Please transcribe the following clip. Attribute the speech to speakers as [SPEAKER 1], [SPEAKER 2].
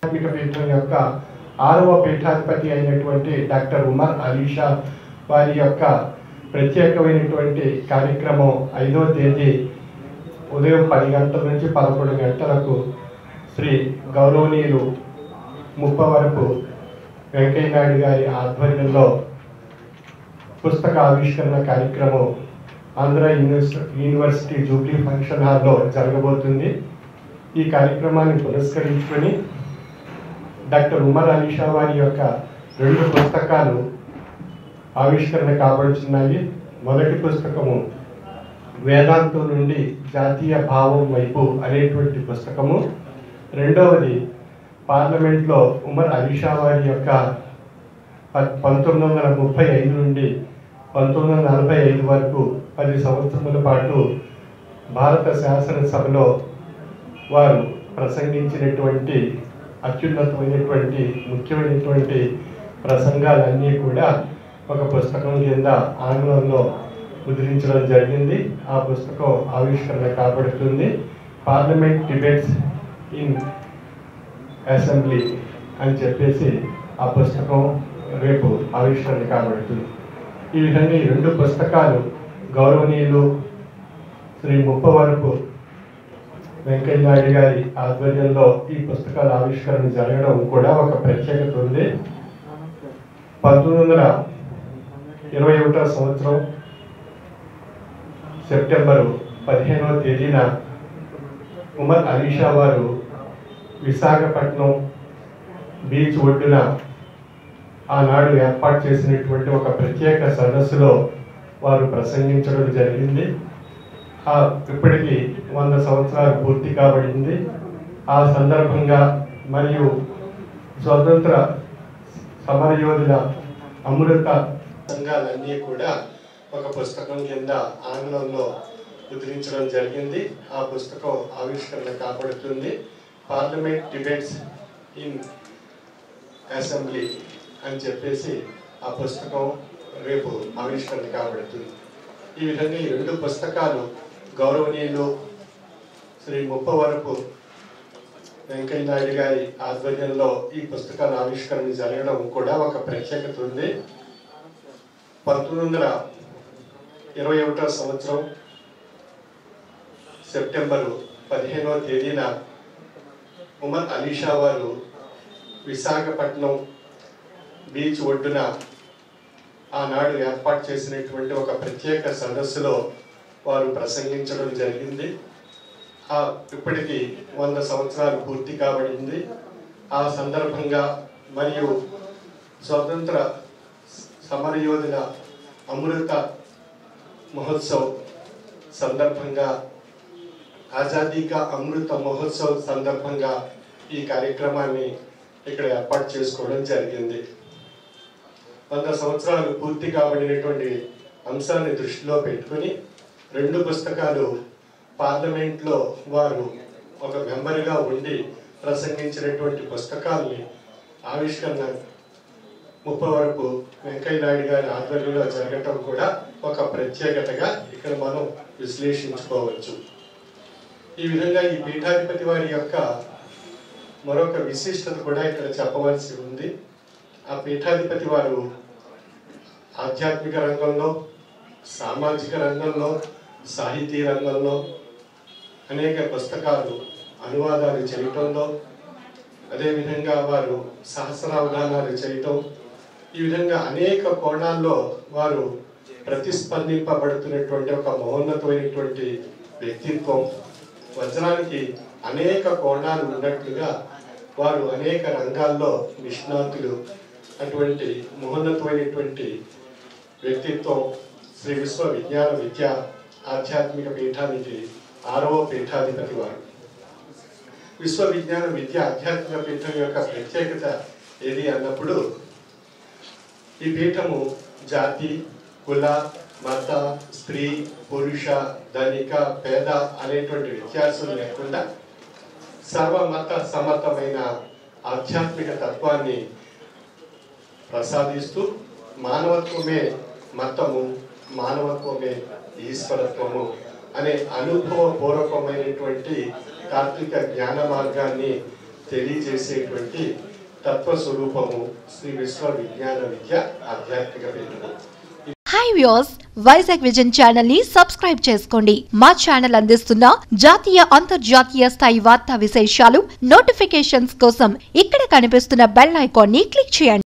[SPEAKER 1] ఆధ్యాత్మిక పీఠం యొక్క ఆరవ పీఠాధిపతి అయినటువంటి డాక్టర్ ఉమర్ అలీషా వారి యొక్క ప్రత్యేకమైనటువంటి కార్యక్రమం ఐదో తేదీ ఉదయం పది గంటల నుంచి పదకొండు గంటలకు శ్రీ గౌరవనీయులు ముప్పవరపు వెంకయ్య నాయుడు గారి ఆధ్వర్యంలో పుస్తక ఆవిష్కరణ కార్యక్రమం Andhra university university jubilee function హాల్లో జరగబోతుంది ఈ కార్యక్రమాన్ని పురస్కరించుకొని డాక్టర్ ఉమర్ అలీషా వారి యొక్క రెండు పుస్తకాలు ఆవిష్కరణ కాబడుతున్నాయి మొదటి పుస్తకము వేదాంతం నుండి జాతీయ భావం వైపు అనేటువంటి పుస్తకము రెండవది పార్లమెంట్లో ఉమర్ అలీషా వారి యొక్క ప- పంతొమ్మిది వందల ముప్పై ఐదు నుండి పంతొమ్మిది వందల నలభై ఐదు వరకు పది సంవత్సరముల పాటు భారత శాసనసభలో వారు ప్రసంగించినటువంటి అత్యున్నతమైనటువంటి ముఖ్యమైనటువంటి ప్రసంగాలన్నీ కూడా ఒక పుస్తకం కింద ఆంగ్లంలో ముద్రించడం జరిగింది ఆ పుస్తకం ఆవిష్కరణ కాబడుతుంది పార్లమెంట్ డిబేట్స్ ఇన్ అసెంబ్లీ అని చెప్పేసి ఆ పుస్తకం రేపు ఆవిష్కరణ కాబడుతుంది ఈ విధంగా ఈ రెండు పుస్తకాలు గౌరవనీయులు శ్రీ ముప్పవరపు వెంకయ్య నాయుడు గారి ఆధ్వర్యంలో ఈ పుస్తకాల ఆవిష్కరణ జరగడం కూడా ఒక ప్రత్యేకత ఉంది పంతొమ్మిది వందల ఇరవై ఒకటో సంవత్సరం సెప్టెంబరు పదిహేనవ తేదీన ఉమర్ అలీషా వారు విశాఖపట్నం బీచ్ ఒడ్డున ఆనాడు ఏర్పాటు చేసినటువంటి ఒక ప్రత్యేక సదస్సులో వారు ప్రసంగించడం జరిగింది ఆ ఇప్పటికి వంద సంవత్సరాలు పూర్తి కాబడింది ఆ సందర్భంగా మరియు స్వతంత్ర సమరయోధుల అమృత సంఘాలన్నీ కూడా ఒక పుస్తకం కింద ఆంగ్లంలో ముద్రించడం జరిగింది ఆ పుస్తకం ఆవిష్కరణ కాబడుతుంది పార్లమెంట్ డిబేట్స్ ఇన్ అసెంబ్లీ అని చెప్పేసి ఆ పుస్తకం రేపు ఆవిష్కరణ కాబడుతుంది ఈ విధంగా ఈ రెండు పుస్తకాలు గౌరవనీయులు శ్రీ ముప్పవరపు వెంకయ్య నాయుడు గారి ఆధ్వర్యంలో ఈ పుస్తకాల ఆవిష్కరణ జరగడం కూడా ఒక ప్రత్యేకత ఉంది పంతొమ్మిది వందల ఇరవై ఒకటో సంవత్సరం సెప్టెంబరు పదిహేనవ తేదీన ఉమర్ అలీషా వారు విశాఖపట్నం బీచ్ ఒడ్డున ఆనాడు ఏర్పాటు చేసినటువంటి ఒక ప్రత్యేక సదస్సులో వారు ప్రసంగించడం జరిగింది ఆ ఇప్పటికి వంద సంవత్సరాలు పూర్తి కాబడింది ఆ సందర్భంగా మరియు స్వతంత్ర సమరయోధుల అమృత మహోత్సవ్ సందర్భంగా ఆజాదీ కా అమృత మహోత్సవ్ సందర్భంగా ఈ కార్యక్రమాన్ని ఇక్కడ ఏర్పాటు చేసుకోవడం జరిగింది వంద సంవత్సరాలు పూర్తి కాబడినటువంటి అంశాన్ని దృష్టిలో పెట్టుకొని రెండు పుస్తకాలు పార్లమెంట్లో వారు ఒక మెంబర్గా ఉండి ప్రసంగించినటువంటి పుస్తకాల్ని ఆవిష్కరణ ముప్పై వరకు వెంకయ్య నాయుడు గారి ఆధ్వర్యంలో జరగటం కూడా ఒక ప్రత్యేకతగా ఇక్కడ మనం విశ్లేషించుకోవచ్చు ఈ విధంగా ఈ పీఠాధిపతి వారి యొక్క మరొక విశిష్టత కూడా ఇక్కడ చెప్పవలసి ఉంది ఆ పీఠాధిపతి వారు ఆధ్యాత్మిక రంగంలో సామాజిక రంగంలో సాహితీ రంగంలో అనేక పుస్తకాలు అనువాదాలు చేయటంలో అదేవిధంగా వారు సహస్రావధానాలు చేయటం ఈ విధంగా అనేక కోణాల్లో వారు ప్రతిస్పందింపబడుతున్నటువంటి ఒక మహోన్నతమైనటువంటి వ్యక్తిత్వం వచనానికి అనేక కోణాలు ఉన్నట్లుగా వారు అనేక రంగాల్లో నిష్ణాతులు అటువంటి మహోన్నతమైనటువంటి వ్యక్తిత్వం శ్రీ విశ్వ విజ్ఞాన విద్య ఆధ్యాత్మిక పీఠానికి ఆరవ పీఠాధిపతి వారు విశ్వ విజ్ఞాన విద్య ఆధ్యాత్మిక పీఠం యొక్క ప్రత్యేకత ఏది అన్నప్పుడు ఈ పీఠము జాతి కుల మత స్త్రీ పురుష ధనిక పేద అనేటువంటి వ్యత్యాసం లేకుండా సర్వమత సమతమైన ఆధ్యాత్మిక తత్వాన్ని ప్రసాదిస్తూ మానవత్వమే మతము మానవత్వమే ఈశ్వరత్వము అనే అనుభవపూర్వకమైనటువంటి తాత్విక జ్ఞాన మార్గాన్ని తెలియజేసేటువంటి తత్వ స్వరూపము శ్రీ విశ్వ విజ్ఞాన విద్య ఆధ్యాత్మిక పీఠము
[SPEAKER 2] hi views Vizag vision channel ని సబ్స్క్రైబ్ చేసుకోండి మా ఛానల్ అందిస్తున్న జాతీయ అంతర్జాతీయ స్థాయి వార్తా విశేషాలు నోటిఫికేషన్స్ కోసం ఇక్కడ కనిపిస్తున్న బెల్ ఐకాన్ ని క్లిక్ చేయండి